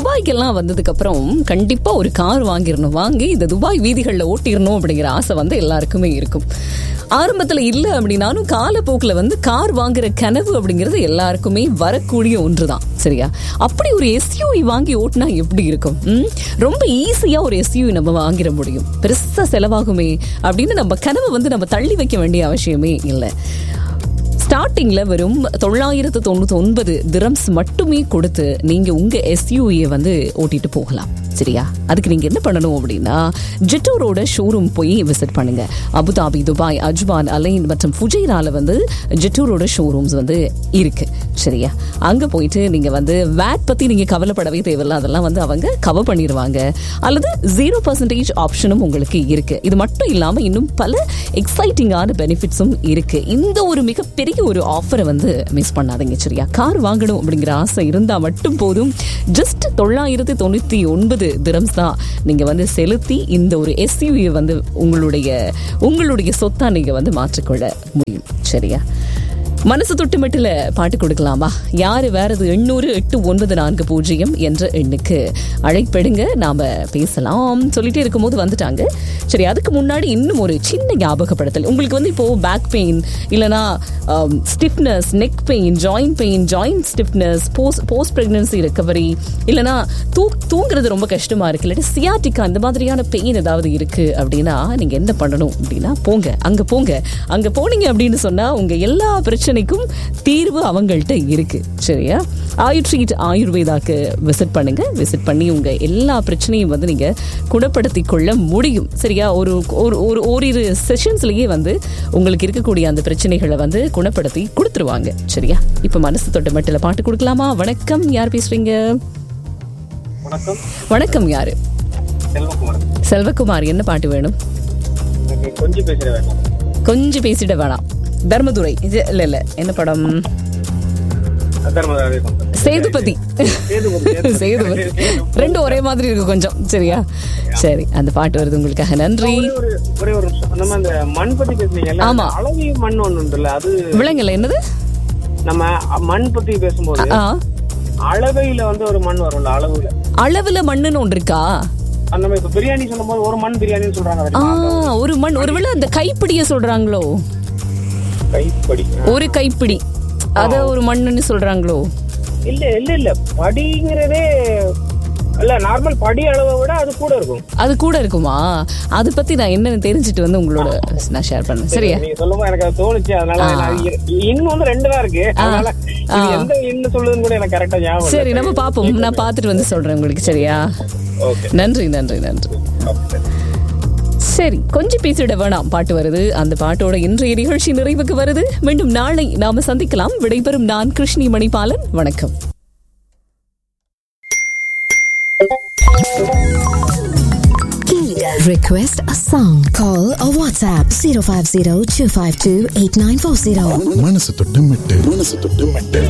துபாய்க்கெல்லாம் வந்ததுக்கு அப்புறம் கண்டிப்பா ஒரு கார் வாங்கிடணும் வாங்கி இந்த துபாய் வீதிகளில் ஓட்டிடணும் அப்படிங்கிற ஆசை வந்து எல்லாருக்குமே இருக்கும் ஆரம்பத்துல இல்ல அப்படின்னாலும் காலப்போக்குல வந்து கார் வாங்குற கனவு அப்படிங்கிறது எல்லாருக்குமே வரக்கூடிய ஒன்றுதான் சரியா அப்படி ஒரு எஸ்யூவி வாங்கி ஓட்டினா எப்படி இருக்கும் ம்? ரொம்ப ஈஸியா ஒரு எஸ்யூவி நம்ம வாங்கிட முடியும் பெருசா செலவாகுமே அப்படின்னு நம்ம கனவை வந்து நம்ம தள்ளி வைக்க வேண்டிய அவசியமே இல்லை ஸ்டார்டிங்ல வெறும் தொள்ளாயிரத்து தொண்ணூத்தி ஒன்பது திரம்ஸ் மட்டுமே கொடுத்து நீங்க உங்க எஸ்யூஏ வந்து ஓட்டிட்டு போகலாம் சரியா அதுக்கு நீங்க என்ன பண்ணணும் அப்படின்னா ஜெட்டோரோட ஷோரூம் போய் விசிட் பண்ணுங்க அபுதாபி துபாய் அஜ்மான் அலைன் மற்றும் ஃபுஜைரால வந்து ஜெட்டோரோட ஷோரூம்ஸ் வந்து இருக்கு சரியா அங்க போயிட்டு நீங்க வந்து வேட் பத்தி நீங்க கவலைப்படவே தேவையில்ல அதெல்லாம் வந்து அவங்க கவர் பண்ணிடுவாங்க அல்லது ஜீரோ பர்சன்டேஜ் ஆப்ஷனும் உங்களுக்கு இருக்கு இது மட்டும் இல்லாம இன்னும் பல எக்ஸைட்டிங்கான பெனிஃபிட்ஸும் இருக்கு இந்த ஒரு மிகப்பெரிய ஒரு ஆஃபரை வந்து மிஸ் பண்ணாதீங்க சரியா கார் வாங்கணும் அப்படிங்கிற ஆசை இருந்தா மட்டும் போதும் ஜஸ்ட் தொள்ளாயிரத்தி தொண்ணூத்தி ஒன்பது திரம்ஸ் தான் நீங்க வந்து செலுத்தி இந்த ஒரு எஸ்யூவி வந்து உங்களுடைய உங்களுடைய சொத்தா நீங்க வந்து மாற்றிக்கொள்ள முடியும் சரியா மனசு தொட்டுமட்டில் பாட்டு கொடுக்கலாமா யாரு வேறது எண்ணூறு எட்டு ஒன்பது நான்கு பூஜ்ஜியம் என்ற எண்ணுக்கு அழைப்பெடுங்க நாம பேசலாம் சொல்லிட்டே இருக்கும்போது வந்துட்டாங்க சரி அதுக்கு முன்னாடி இன்னும் ஒரு சின்ன ஞாபகப்படுத்தல் உங்களுக்கு வந்து இப்போ பேக் பெயின் இல்லனா stiffness neck pain joint pain joint stiffness post post pregnancy recovery இல்லனா தூ தூங்குறது ரொம்ப கஷ்டமா இருக்கு இல்லாட்டி சியாட்டிக்கா இந்த மாதிரியான பெயின் ஏதாவது இருக்கு அப்படின்னா நீங்க என்ன பண்ணணும் அப்படின்னா போங்க அங்க போங்க அங்க போனீங்க அப்படின்னு சொன்னா உங்க எல்லா பிரச்சனைக்கும் தீர்வு அவங்கள்ட்ட இருக்கு சரியா ஆயு ட்ரீட் ஆயுர்வேதாக்கு விசிட் பண்ணுங்க விசிட் பண்ணி உங்க எல்லா பிரச்சனையும் வந்து நீங்க குணப்படுத்தி கொள்ள முடியும் சரியா ஒரு ஒரு ஒரு ஓரிரு செஷன்ஸ்லயே வந்து உங்களுக்கு இருக்கக்கூடிய அந்த பிரச்சனைகளை வந்து குணப்படுத்தி கொடுத்துருவாங்க சரியா இப்ப மனசு தொட்ட மட்டில் பாட்டு கொடுக்கலாமா வணக்கம் யார் பேசுறீங்க வணக்கம் வணக்கம் யாரு செல்வகுமார் செல்வகுமார் என்ன பாட்டு வேணும் எனக்கு கொஞ்சம் பேசுற வேண்டாம் கொஞ்சம் பேசிட வேணாம் தர்மதுரை இது இல்ல இல்ல என்ன படம் தர்மதாவே சேதுபதி சேதுபதி. சேதுபதி ரெண்டும் ஒரே மாதிரி இருக்கு கொஞ்சம் சரியா சரி அந்த பாட்டு வருது உங்களுக்காக நன்றி ஒரே ஒரு ஒரே ஒரு நிமிஷம் நம்ம அந்த மண் பத்தி பேசுனீங்கல்ல ஆமா. அளவி மண் ஒண்ணு உண்டுல்ல அது விலங்கல்ல என்னது நம்ம மண் பத்தி பேசும்போது ஆ அளவையில வந்து ஒரு மண் வரும்ல அளவுல அளவுல மண்ணுன்னு ஒன்று இருக்கா அந்த மாதிரி இப்ப பிரியாணி சொல்லும்போது ஒரு மண் பிரியாணின்னு சொல்றாங்க ஆ தெரியுமா? ஒரு மண் ஒருவேளை அந்த கைப்பிடிய சொல்றாங்களோ கைப்படி ஒரு கைப்பிடி அத ஒரு மண்ணுன்னு சொல்றாங்களோ இல்ல இல்ல இல்ல படிங்கிறதே இல்ல நார்மல் படி அளவை விட அது கூட இருக்கும் அது கூட இருக்குமா அதை பத்தி நான் என்னன்னு தெரிஞ்சுட்டு வந்து உங்களோட நான் ஷேர் பண்ணேன் சரியா நீங்க சொல்லும்போது எனக்கு அது தோணுச்சு அதனால நான் இ- இன்னும் வந்து ரெண்டு தான் இருக்கு அதனால இது எந்த இன்னும் சொல்லுதுன்னு கூட எனக்கு கரெக்டா ஞாபகம் சரி நம்ம பாப்போம் நான் பார்த்துட்டு வந்து சொல்றேன் உங்களுக்கு சரியா ஓகே நன்றி நன்றி நன்றி சரி கொஞ்சம் பேசிட வேணாம் பாட்டு வருது அந்த பாட்டோட இன்றைய நிகழ்ச்சி நிறைவுக்கு வருது மீண்டும் நாளை நாம சந்திக்கலாம் விடைபெறும் நான் கிருஷ்ணி மணிபாலன் வணக்கம் Request a song. Call or WhatsApp 050 252 8940. மனசு தொட்டு மெட்டு மனசு தொட்டு மெட்டு